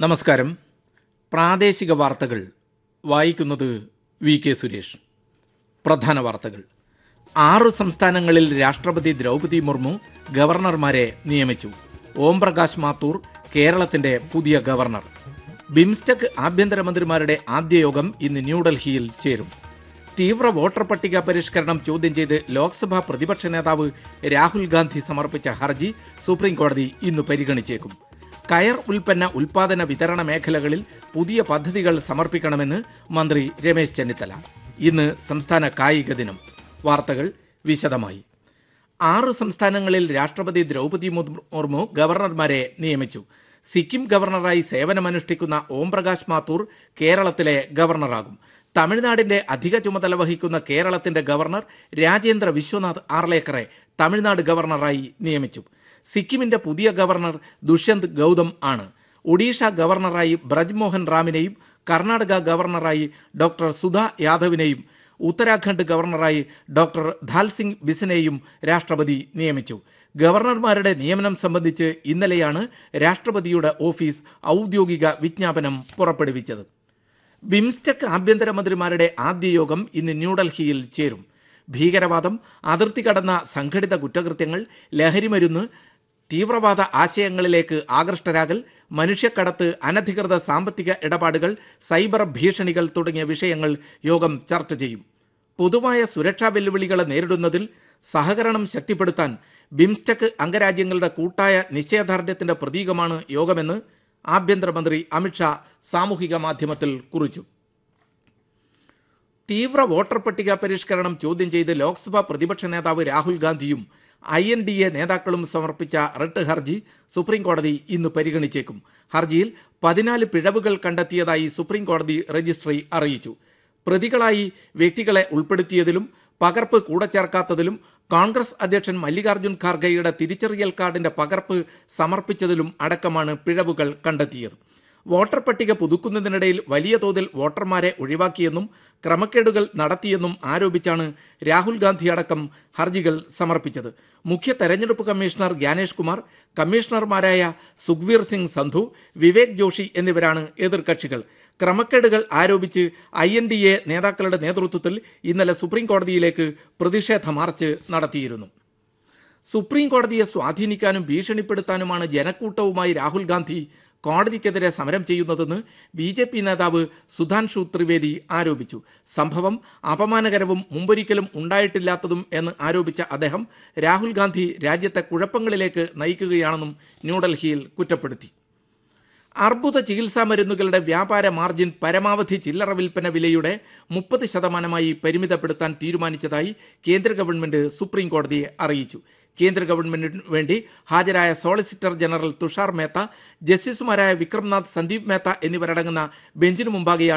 നമസ്കാരം പ്രാദേശിക വാർത്തകൾ വായിക്കുന്നത് വി കെ സുരേഷ് പ്രധാന വാർത്തകൾ ആറു സംസ്ഥാനങ്ങളിൽ രാഷ്ട്രപതി ദ്രൗപദി മുർമു ഗവർണർമാരെ നിയമിച്ചു ഓം പ്രകാശ് മാത്തൂർ കേരളത്തിന്റെ പുതിയ ഗവർണർ ബിംസ്റ്റെക് ആഭ്യന്തരമന്ത്രിമാരുടെ ആദ്യ യോഗം ഇന്ന് ന്യൂഡൽഹിയിൽ ചേരും തീവ്ര വോട്ടർ പട്ടിക പരിഷ്കരണം ചോദ്യം ചെയ്ത് ലോക്സഭാ പ്രതിപക്ഷ നേതാവ് രാഹുൽ ഗാന്ധി സമർപ്പിച്ച ഹർജി സുപ്രീം കോടതി ഇന്ന് പരിഗണിച്ചേക്കും കയർ ഉൽപ്പന്ന ഉൽപാദന വിതരണ മേഖലകളിൽ പുതിയ പദ്ധതികൾ സമർപ്പിക്കണമെന്ന് മന്ത്രി രമേശ് ചെന്നിത്തല ഇന്ന് സംസ്ഥാന കായിക ദിനം വാർത്തകൾ വിശദമായി ആറ് സംസ്ഥാനങ്ങളിൽ രാഷ്ട്രപതി ദ്രൗപദി മുർമു ഗവർണർമാരെ നിയമിച്ചു സിക്കിം ഗവർണറായി സേവനമനുഷ്ഠിക്കുന്ന ഓംപ്രകാശ് മാത്തൂർ കേരളത്തിലെ ഗവർണറാകും തമിഴ്നാടിന്റെ അധിക ചുമതല വഹിക്കുന്ന കേരളത്തിന്റെ ഗവർണർ രാജേന്ദ്ര വിശ്വനാഥ് ആർലേക്കറെ തമിഴ്നാട് ഗവർണറായി നിയമിച്ചു സിക്കിമിന്റെ പുതിയ ഗവർണർ ദുഷ്യന്ത് ഗൗതം ആണ് ഒഡീഷ ഗവർണറായി ബ്രജ്മോഹൻ റാമിനെയും കർണാടക ഗവർണറായി ഡോക്ടർ സുധ യാദവിനെയും ഉത്തരാഖണ്ഡ് ഗവർണറായി ഡോക്ടർ ധാൽസിംഗ് ബിസിനെയും രാഷ്ട്രപതി നിയമിച്ചു ഗവർണർമാരുടെ നിയമനം സംബന്ധിച്ച് ഇന്നലെയാണ് രാഷ്ട്രപതിയുടെ ഓഫീസ് ഔദ്യോഗിക വിജ്ഞാപനം പുറപ്പെടുവിച്ചത് ബിംസ്റ്റെക് ആഭ്യന്തരമന്ത്രിമാരുടെ ആദ്യ യോഗം ഇന്ന് ന്യൂഡൽഹിയിൽ ചേരും ഭീകരവാദം അതിർത്തി കടന്ന സംഘടിത കുറ്റകൃത്യങ്ങൾ ലഹരിമരുന്ന് തീവ്രവാദ ആശയങ്ങളിലേക്ക് ആകൃഷ്ടരാകൽ മനുഷ്യക്കടത്ത് അനധികൃത സാമ്പത്തിക ഇടപാടുകൾ സൈബർ ഭീഷണികൾ തുടങ്ങിയ വിഷയങ്ങൾ യോഗം ചർച്ച ചെയ്യും പൊതുവായ സുരക്ഷാ വെല്ലുവിളികളെ നേരിടുന്നതിൽ സഹകരണം ശക്തിപ്പെടുത്താൻ ബിംസ്റ്റെക് അംഗരാജ്യങ്ങളുടെ കൂട്ടായ നിശ്ചയദാർഢ്യത്തിന്റെ പ്രതീകമാണ് യോഗമെന്ന് ആഭ്യന്തരമന്ത്രി അമിത്ഷാ സാമൂഹിക മാധ്യമത്തിൽ കുറിച്ചു തീവ്ര വോട്ടർ പട്ടിക പരിഷ്കരണം ചോദ്യം ചെയ്ത് ലോക്സഭാ പ്രതിപക്ഷ നേതാവ് രാഹുൽ ഗാന്ധിയും ഐ എൻ ഡി എ നേതാക്കളും സമർപ്പിച്ച റിട്ട് ഹർജി സുപ്രീം കോടതി ഇന്ന് പരിഗണിച്ചേക്കും ഹർജിയിൽ പതിനാല് പിഴവുകൾ കണ്ടെത്തിയതായി സുപ്രീം കോടതി രജിസ്ട്രി അറിയിച്ചു പ്രതികളായി വ്യക്തികളെ ഉൾപ്പെടുത്തിയതിലും പകർപ്പ് കൂടെ ചേർക്കാത്തതിലും കോൺഗ്രസ് അധ്യക്ഷൻ മല്ലികാർജ്ജുൻ ഖാർഗെയുടെ തിരിച്ചറിയൽ കാർഡിന്റെ പകർപ്പ് സമർപ്പിച്ചതിലും അടക്കമാണ് പിഴവുകൾ കണ്ടെത്തിയത് വോട്ടർ പട്ടിക പുതുക്കുന്നതിനിടയിൽ വലിയ തോതിൽ വോട്ടർമാരെ ഒഴിവാക്കിയെന്നും ക്രമക്കേടുകൾ നടത്തിയെന്നും ആരോപിച്ചാണ് രാഹുൽ ഗാന്ധി അടക്കം ഹർജികൾ സമർപ്പിച്ചത് മുഖ്യ തെരഞ്ഞെടുപ്പ് കമ്മീഷണർ ഗ്യാനേഷ് കുമാർ കമ്മീഷണർമാരായ സുഖ്വീർ സിംഗ് സന്ധു വിവേക് ജോഷി എന്നിവരാണ് എതിർകക്ഷികൾ ക്രമക്കേടുകൾ ആരോപിച്ച് ഐ എൻ ഡി എ നേതാക്കളുടെ നേതൃത്വത്തിൽ ഇന്നലെ സുപ്രീം കോടതിയിലേക്ക് പ്രതിഷേധ മാർച്ച് നടത്തിയിരുന്നു സുപ്രീം കോടതിയെ സ്വാധീനിക്കാനും ഭീഷണിപ്പെടുത്താനുമാണ് ജനക്കൂട്ടവുമായി രാഹുൽ ഗാന്ധി കോടതിക്കെതിരെ സമരം ചെയ്യുന്നതെന്ന് ബി ജെ പി നേതാവ് സുധാൻഷു ത്രിവേദി ആരോപിച്ചു സംഭവം അപമാനകരവും മുമ്പൊരിക്കലും ഉണ്ടായിട്ടില്ലാത്തതും എന്ന് ആരോപിച്ച അദ്ദേഹം രാഹുൽ ഗാന്ധി രാജ്യത്തെ കുഴപ്പങ്ങളിലേക്ക് നയിക്കുകയാണെന്നും ന്യൂഡൽഹിയിൽ കുറ്റപ്പെടുത്തി അർബുദ ചികിത്സാ മരുന്നുകളുടെ വ്യാപാര മാർജിൻ പരമാവധി ചില്ലറ വിൽപ്പന വിലയുടെ മുപ്പത് ശതമാനമായി പരിമിതപ്പെടുത്താൻ തീരുമാനിച്ചതായി കേന്ദ്ര ഗവൺമെന്റ് സുപ്രീം കോടതിയെ അറിയിച്ചു കേന്ദ്ര ഗവൺമെന്റിന് വേണ്ടി ഹാജരായ സോളിസിറ്റർ ജനറൽ തുഷാർ മേത്ത ജസ്റ്റിസുമാരായ വിക്രംനാഥ് സന്ദീപ് മേത്ത എന്നിവരടങ്ങുന്ന ബെഞ്ചിനു മുമ്പാകെയാണ്